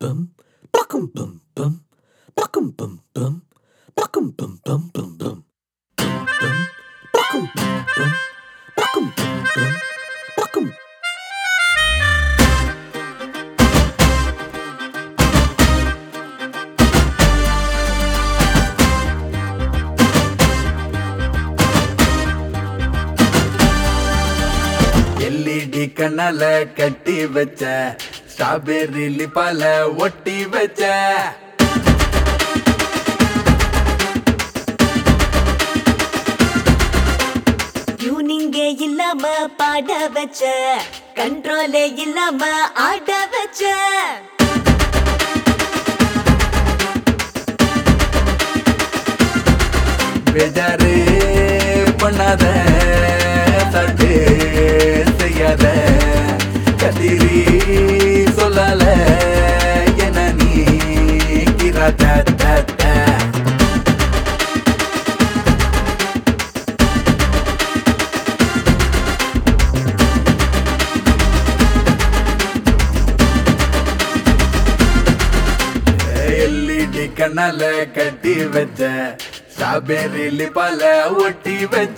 bum, buckum bum bum, buckum bum bum, buckum bum bum bum bum, bum bum, buckum bum bum, buckum bum bum, buckum. LED கண்ணால கட்டி வச்ச strawberry லிப்பால ஒட்டி வச்ச டியூனிங்கே இல்லாம பாட வச்ச கண்ட்ரோலே இல்லாம ஆட வச்ச பேஜாரு பண்ணாத சட்டு செய்யாத கதிரி சொல்லால என நீ கிராத்த எல்இடி கண்ணால கட்டி வச்ச ஸ்ட்ராபெர்ரி லிப்பால ஒட்டி வச்ச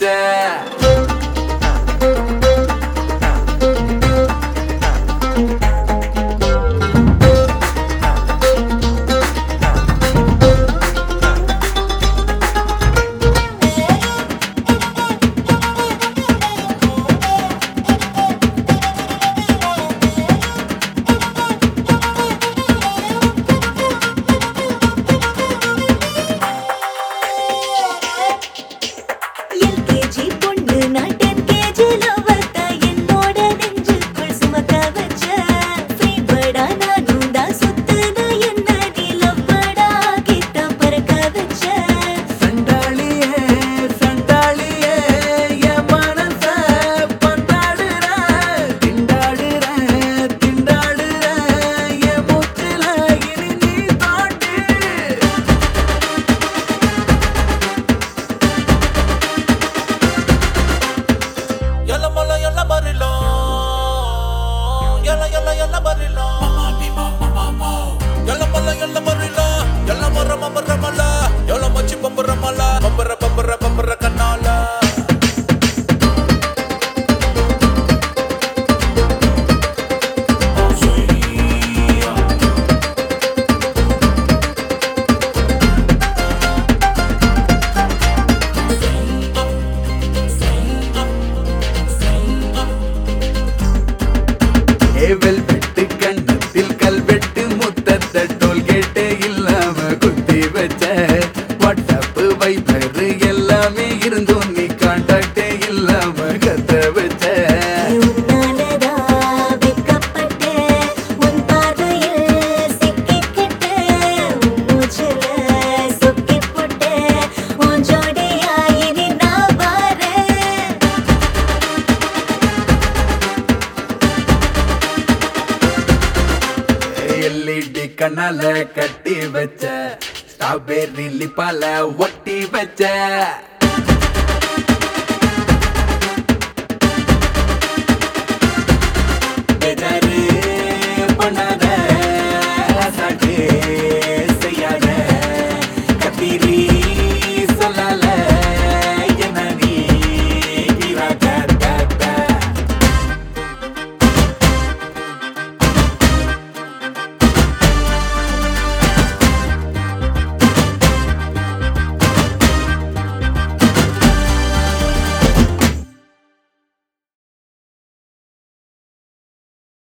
எல்கேஜி பொண்ணு நான் டென் கேஜி லவர்த்த என்னோட நெஞ்சுக்குள் சுமக்க வச்ச ஃப்ரீபர்டா நானும் தான் சுத்துன என்ன நீ லவ்வடா கிட்ட பறக்க வச்ச சண்டாளியே சண்டாளியே என் மனச பந்தாடுற திண்டாடுற திண்டாடுற என் மூச்சுல இனி நீ தாண்டு Yalla mala yalla barilo Yalla yalla yalla barilo Mama mi mama mama Yalla mala yalla barilo Yalla mara mama ramala Yalla machi bambara mala Bambara bambara bambara kanala ஏவல் வெட்டு கண்ணத்தில் கல்வெட்டு முத்தத்த டோல்கேட்டு இல்லாம குத்தி வச்ச வாட்ஸ்அப் வைபர் எல்லாமே இருந்தும் நீ கான்டாக்டே இல்லாம கத்த வச்ச உன்னாலதான் வெட்கப்பட்டு, உன் பார்வையில் சிக்கிக்கிட்டு, உன் மூச்சுல சொக்கிப் போட்டு, உன் ஜோடியா இனி நான் வாரேன். எல்இடி கண்ணால கட்டி வச்ச ஸ்ட்ராபெர்ரி லிப்பால ஒட்டி வச்ச